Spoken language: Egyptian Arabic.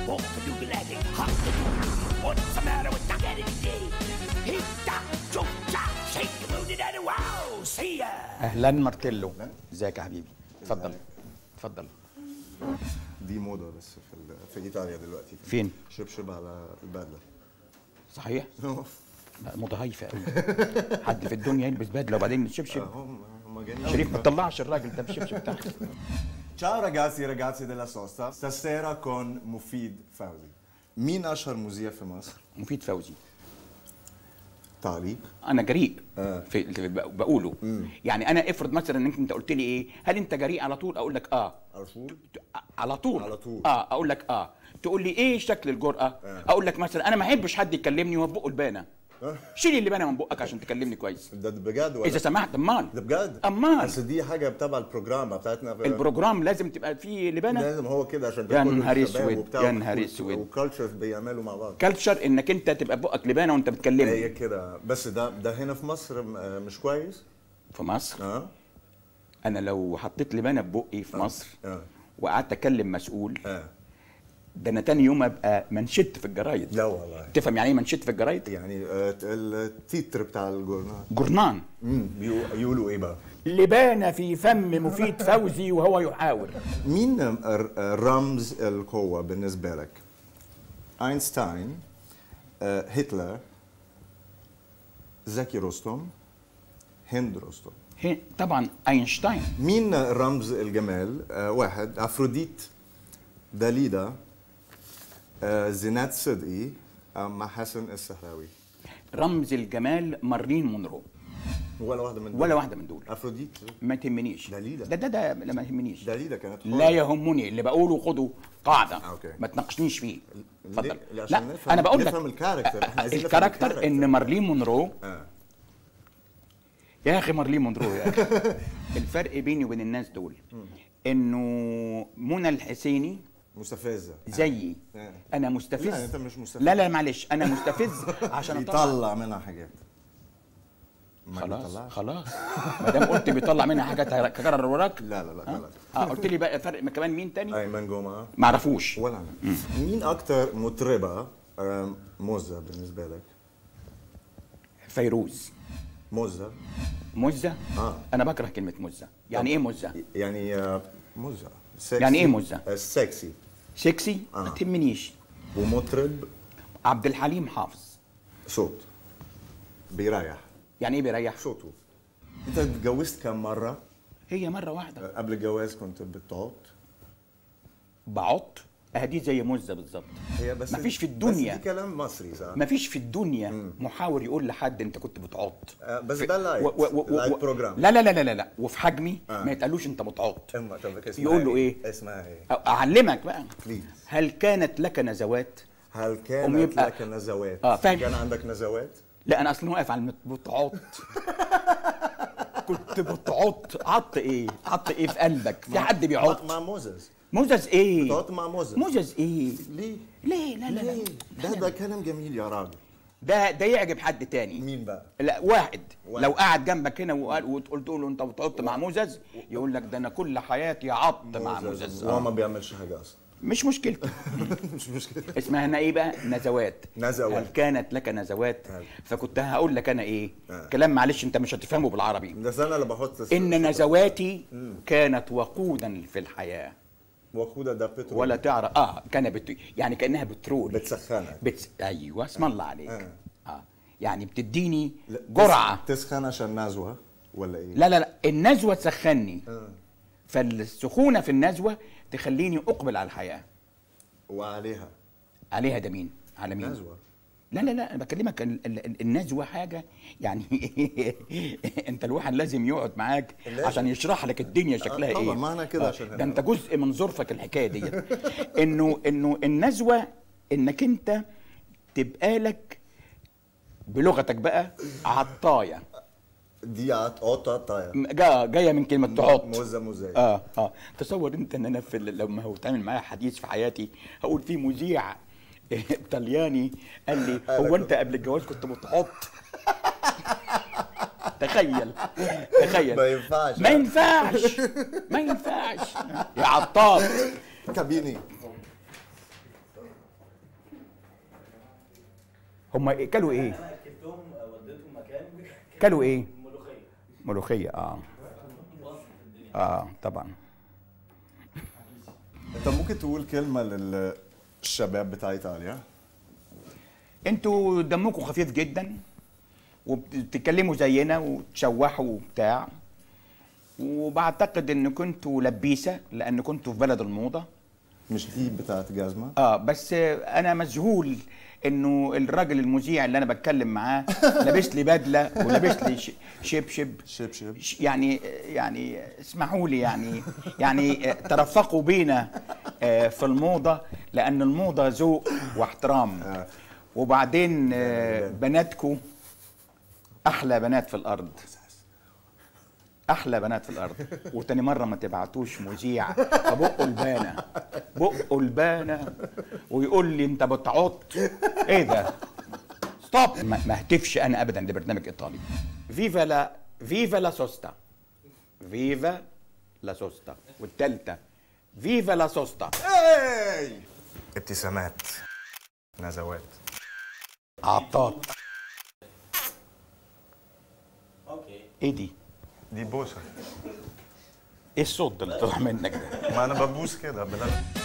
Walk the doodle hop the doodle. What's the matter with that today? Hit that, jump that, shake the booty that wow. See ya. اهلا مارتيلو ازيك يا حبيبي اتفضل اتفضل دي موضه بس في ال- في ايطاليا دلوقتي فين شبشب على البدله صحيح لا، متهيفه قوي حد في الدنيا يلبس بدله وبعدين الشبشب هم هم جايين شريف ما تطلعش الراجل ده بالشبشب بتاعك Ciao ragazzi e ragazze della sosta stasera con مفيد فوزي مين اشهر مذيع في مصر؟ مفيد فوزي تعليق انا جريء آه. في اللي بق- بقوله يعني انا افرض مثلا انك انت قلت لي ايه هل انت جريء على طول اقول لك اه على طول على طول على طول. اه اقول لك اه تقول لي ايه شكل الجرأة اقول لك مثلا انا ما احبش حد يكلمني وهو في بقه البانه شيل اللبانه من بقك عشان تكلمني كويس ده ده بجد ولا اذا سمحت امال ده بجد امال بس دي حاجه تبع البروجرام بتاعتنا في- البروجرام لازم تبقى فيه لبانه لازم هو كده عشان يا كله نهار شباب اسود، وبتاع يا نهار و- اسود. وكالتشرز بيعملوا مع بعض كالتشر انك انت تبقى في بقك لبانه وانت هي بتكلمني كده بس ده ده هنا في مصر م- آه، مش كويس في مصر اه انا لو حطيت لبانه في بقي في مصر اه وقعدت اكلم مسؤول اه ده انا تاني يوم ابقى منشد في الجرايد لا والله تفهم يعني ايه منشد في الجرايد يعني آه، التيتر بتاع الجورنال جرنان امم بيقو- يقولوا ايه بقى؟ لبانه في فم مفيد فوزي وهو يحاور مين ر- رمز القوة بالنسبة لك؟ أينشتاين، آه، هتلر، زكي رستم، هند رستم. هي- طبعا اينشتاين مين رمز الجمال؟ آه، واحد أفروديت، داليدا، آه، زينات صدقي، أم حسن السهراوي. رمز الجمال مارلين مونرو ولا واحدة من دول. ولا واحده من دول أفروديت ما تهمنيش دليلة. ده ده ده لا ما يهمنيش داليدا كانت لا يهمني اللي بقوله خده قاعده أوكي. ما تناقشنيش فيه اتفضل ليه؟ لا عشان نفهم- انا بقول لك نفهم الكاركتر. إحنا عايزين نفهم الكاركتر الكاركتر. ان مارلين مونرو آه. يا اخي مارلين مونرو يا اخي الفرق بيني وبين الناس دول انه منى الحسيني مستفزة زيي آه. انا مستفز لا، أنت مش مستفز. لا لا معلش انا مستفز عشان اطلع يطلع منها حاجات ما خلاص بيطلعش. خلاص ما دام قلت بيطلع منها حاجات هكرر وراك لا لا لا ها؟ خلاص اه قلت لي بقى فرق كمان مين تاني ايمن جمعه ما اعرفوش ولا انا مين اكتر مطربه آم، موزه بالنسبه لك فيروز موزه مزه آه. انا بكره كلمه مزه يعني ايه مزه يعني آه، موزه سكسي يعني إيه موزة؟ آه، سكسي سكسي ما آه. تهمنيش ومطرب عبد الحليم حافظ صوت بيريح يعني ايه بيريح صوته انت اتجوزت كم مره هي مره واحده آه، قبل الجواز كنت بتقعد بعط اهدي زي مزه بالظبط هي بس مفيش في بس الدنيا دي كلام مصري صح مفيش في الدنيا محاور يقول لحد انت كنت بتعط آه، بس في- ده لايت و- و- و- لايت و- بروجرام لا لا لا لا لا, لا. وفي حجمي آه. ما يتقالوش انت متعاط أما طب اسمها يقول له ايه اسمها ايه أو- اعلمك بقى Please. هل كانت لك نزوات هل أم كانت يبقى- لك نزوات آه، فاهم. كان عندك نزوات لا انا اصلا واقف على المت- بتعط كنت بتعط عط ايه عط ايه في قلبك في حد بيعط مع, مع موزز موزز ايه بتقعد مع موزز موزز ايه ليه ليه لا لا لا ليه ده ده كلام جميل يا راجل ده ده يعجب حد تاني مين بقى لا واحد, واحد. لو قعد جنبك هنا وقال وقلت له انت بتعط مع موزز يقول لك ده انا كل حياتي عط مع موزز وهو آه. ما بيعملش حاجه اصلا مش مشكلته مش مشكله اسمها هنا ايه بقى نزوات نزوات. هل كانت لك نزوات هل. فكنت هقول لك انا ايه آه. كلام معلش انت مش هتفهمه بالعربي ده انا اللي بحط ان نزواتي كانت وقودا في الحياه وقودة ده بترول ولا تعرف اه كان بت... يعني كانها بترول بتسخنك بت... ايوه اسم الله عليك آه. اه يعني بتديني لا، جرعه تس- تسخن عشان نزوه ولا ايه لا لا لا النزوه تسخني آه. فالسخونه في النزوه تخليني اقبل على الحياه وعليها عليها ده مين على مين نزوه لا لا لا انا بكلمك ال- ال- النزوه حاجه يعني انت الواحد لازم يقعد معاك لازم. عشان يشرح لك الدنيا شكلها طبعا، ايه ما أنا كده آه، عشان ده هنا. انت جزء من ظرفك الحكايه ديت انه انه النزوه انك انت تبقى لك بلغتك بقى عطايه دي عط قطة طاير جا- جايه من كلمه تعط موزة موزة اه اه تصور انت ان انا في ال- لما هو اتعمل معايا حديث في حياتي هقول في مذيع طلياني قال لي هو انت قبل الجواز كنت بتحط تخيل تخيل ما ينفعش. ما ينفعش ما ينفعش يا عطار كابيني هم كلوا ايه انا اكلتهم وديتهم مكان كلوا ايه ملوخيه ملوخيه اه اه طبعا انت ممكن تقول كلمه للشباب بتاع ايطاليا انتوا دمكم خفيف جدا وبتتكلموا زينا وتشوحوا وبتاع وبعتقد ان كنتوا لبيسه لان كنتوا في بلد الموضه مش دي بتاعت جازمه اه بس انا مذهول انه الراجل المذيع اللي انا بتكلم معاه لابس لي بدله ولابس لي ش- شبشب شبشب ش- يعني يعني اسمحوا لي يعني يعني ترفقوا بينا آه، في الموضه لان الموضه ذوق واحترام آه. وبعدين آه، بناتكم احلى بنات في الارض احلى بنات في الارض وتاني مره ما تبعتوش مذيع فبقوا البانه بقوا البانه ويقول لي انت بتعط ايه ده ستوب ما ما اهتفش انا ابدا لبرنامج ايطالي فيفا لا فيفا لا سوستا فيفا لا سوستا والثالثه فيفا لا سوستا ابتسامات نزوات عطات اوكي ايه دي دي بوسه ايه الصوت ده اللي طلع منك ده ما انا ببوس كده بلا